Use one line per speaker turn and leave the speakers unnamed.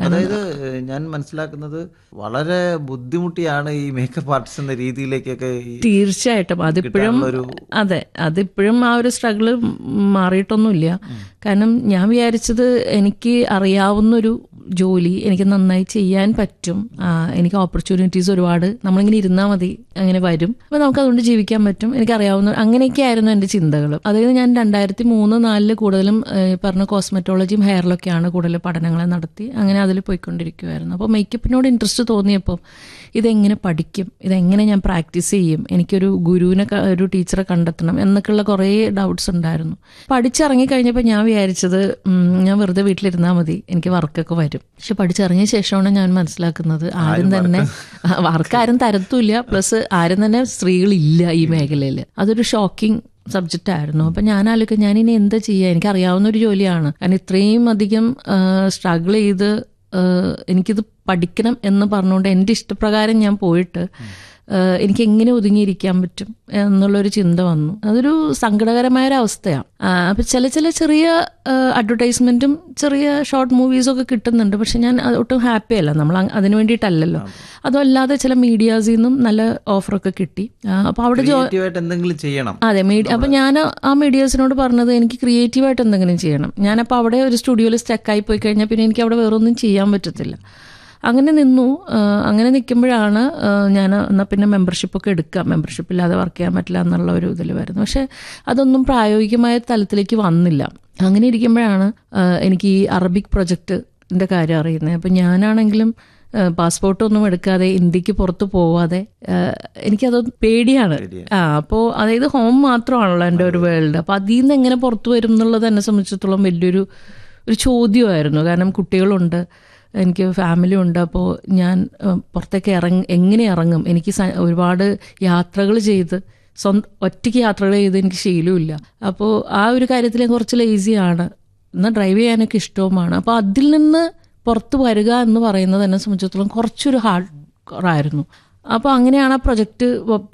അതായത് ഏഹ്, ഞാൻ മനസ്സിലാക്കുന്നത് വളരെ ബുദ്ധിമുട്ടിയാണ് ഈ മേക്കപ്പ് ആർട്ടിസ്റ്റ് എന്ന രീതിയിലേക്കൊക്കെ ഈ
തീർച്ചയായിട്ടും അതിപ്പോഴും
കിട്ടാനുള്ളൊരു
അതെ അതിപ്പോഴും ആ ഒരു സ്ട്രഗിള് മാറിയിട്ടൊന്നുമില്ല കാരണം ഞാൻ വിചാരിച്ചത് എനിക്ക് അറിയാവുന്നൊരു ജോലി എനിക്ക് നന്നായി ചെയ്യാൻ പറ്റും ആ, എനിക്ക് ഓപ്പർച്യൂണിറ്റീസ് ഒരുപാട് നമ്മളിങ്ങനെ ഇരുന്നാൽ മതി അങ്ങനെ വരും അപ്പോൾ നമുക്ക് അതുകൊണ്ട് ജീവിക്കാൻ പറ്റും എനിക്കറിയാവുന്ന അങ്ങനെയൊക്കെ ആയിരുന്നു എൻ്റെ ചിന്തകൾ അതായത് ഞാൻ രണ്ടായിരത്തി മൂന്ന് നാലില് കൂടുതലും ഏഹ്, ഈ പറഞ്ഞ കോസ്മെറ്റോളജിയും ഹെയറിലൊക്കെയാണ് കൂടുതൽ പഠനങ്ങൾ നടത്തി അങ്ങനെ അതിൽ പോയിക്കൊണ്ടിരിക്കുമായിരുന്നു അപ്പോൾ മേക്കപ്പിനോട് ഇൻട്രസ്റ്റ് തോന്നിയപ്പോൾ ഇതെങ്ങനെ പഠിക്കും ഇതെങ്ങനെ ഞാൻ പ്രാക്ടീസ് ചെയ്യും എനിക്കൊരു ഗുരുവിനെ ക- ഒരു ടീച്ചറെ കണ്ടെത്തണം എന്നൊക്കെയുള്ള കുറേ ഡൗട്ട്സ് ഉണ്ടായിരുന്നു പഠിച്ചിറങ്ങി കഴിഞ്ഞപ്പോൾ ഞാൻ വിചാരിച്ചത് ഉം, ഞാൻ വെറുതെ വീട്ടിലിരുന്നാൽ മതി എനിക്ക് വർക്കൊക്കെ വരും പക്ഷെ പഠിച്ചിറങ്ങിയ ശേഷമാണ് ഞാൻ മനസ്സിലാക്കുന്നത് ആരും തന്നെ വർക്ക് ആരും തരത്തുമില്ല പ്ലസ് ആരും തന്നെ സ്ത്രീകളില്ല ഈ മേഖലയിൽ അതൊരു ഷോക്കിംഗ് സബ്ജക്റ്റ് ആയിരുന്നു അപ്പം ഞാൻ ആലോചിക്കും ഞാൻ ഇനി എന്താ ചെയ്യുക എനിക്ക് അറിയാവുന്ന ഒരു ജോലിയാണ് കാരണം ഇത്രയും അധികം സ്ട്രഗിൾ ചെയ്ത് ആഹ് എനിക്കിത് പഠിക്കണം എന്ന് പറഞ്ഞുകൊണ്ട് എൻ്റെ ഇഷ്ടപ്രകാരം ഞാൻ പോയിട്ട് ആഹ് എനിക്ക് എങ്ങനെ ഒതുങ്ങിയിരിക്കാൻ പറ്റും എന്നുള്ളൊരു ചിന്ത വന്നു അതൊരു സങ്കടകരമായ ഒരു അവസ്ഥയാണ് അപ്പം ചില ചില ചെറിയ അഡ്വർടൈസ്മെൻറ്റും ചെറിയ ഷോർട്ട് മൂവീസും ഒക്കെ കിട്ടുന്നുണ്ട് പക്ഷെ ഞാൻ അത് ഒട്ടും ഹാപ്പി അല്ല നമ്മൾ അങ് അതിന് വേണ്ടിയിട്ടല്ലല്ലോ അതുമല്ലാതെ ചില മീഡിയാസിൽ നിന്നും നല്ല ഓഫറൊക്കെ കിട്ടി അപ്പോൾ അവിടെ ജോ
ക്രിയേറ്റീവായിട്ട് എന്തെങ്കിലും ചെയ്യണം
അതെ മീഡിയ അപ്പൊ ഞാൻ ആ മീഡിയാസിനോട് പറഞ്ഞത് എനിക്ക് ക്രിയേറ്റീവായിട്ട് എന്തെങ്കിലും ചെയ്യണം ഞാനപ്പോൾ അവിടെ ഒരു സ്റ്റുഡിയോയിൽ സ്റ്റക്കായി പോയി കഴിഞ്ഞാൽ പിന്നെ എനിക്ക് അവിടെ വേറൊന്നും ചെയ്യാൻ പറ്റത്തില്ല അങ്ങനെ നിന്നു ആ, അങ്ങനെ നിൽക്കുമ്പോഴാണ് ആ, ഞാൻ എന്നാൽ പിന്നെ മെമ്പർഷിപ്പൊക്കെ എടുക്കാം മെമ്പർഷിപ്പ് ഇല്ലാതെ വർക്ക് ചെയ്യാൻ പറ്റില്ല എന്നുള്ള ഒരു ഇതിൽ വരുന്നു പക്ഷെ അതൊന്നും പ്രായോഗികമായ തലത്തിലേക്ക് വന്നില്ല അങ്ങനെ ഇരിക്കുമ്പോഴാണ് ആ, എനിക്ക് ഈ അറബിക് പ്രൊജക്റ്റിൻ്റെ കാര്യം അറിയുന്നത് അപ്പം ഞാനാണെങ്കിലും പാസ്പോർട്ടൊന്നും എടുക്കാതെ ഇന്ത്യക്ക് പുറത്ത് പോവാതെ ആ, എനിക്കത് പേടിയാണ് ആ അപ്പോൾ അതായത് ഹോം മാത്രമാണല്ലോ എൻ്റെ ഒരു വേൾഡ് അപ്പോൾ അതിൽ നിന്ന് എങ്ങനെ പുറത്ത് വരും എന്നുള്ളത് എന്നെ സംബന്ധിച്ചിടത്തോളം വലിയൊരു ഒരു ചോദ്യമായിരുന്നു കാരണം കുട്ടികളുണ്ട് എനിക്ക് ഫാമിലി ഉണ്ട് അപ്പോൾ ഞാൻ ആ, പുറത്തേക്ക് ഇറങ്ങ എങ്ങനെ ഇറങ്ങും എനിക്ക് സ- ഒരുപാട് യാത്രകൾ ചെയ്ത് സ്വന്തം ഒറ്റയ്ക്ക് യാത്രകൾ ചെയ്ത് എനിക്ക് ശീലമില്ല അപ്പോൾ ആ ഒരു കാര്യത്തിൽ ഞാൻ കുറച്ച് ലേസിയാണ് എന്നാൽ ഡ്രൈവ് ചെയ്യാനൊക്കെ ഇഷ്ടവുമാണ് അപ്പോൾ അതിൽ നിന്ന് പുറത്ത് വരിക എന്ന് പറയുന്നത് എന്നെ സംബന്ധിച്ചിടത്തോളം കുറച്ചൊരു ഹാർഡ് ആയിരുന്നു അപ്പോൾ അങ്ങനെയാണ് ആ പ്രൊജക്റ്റ്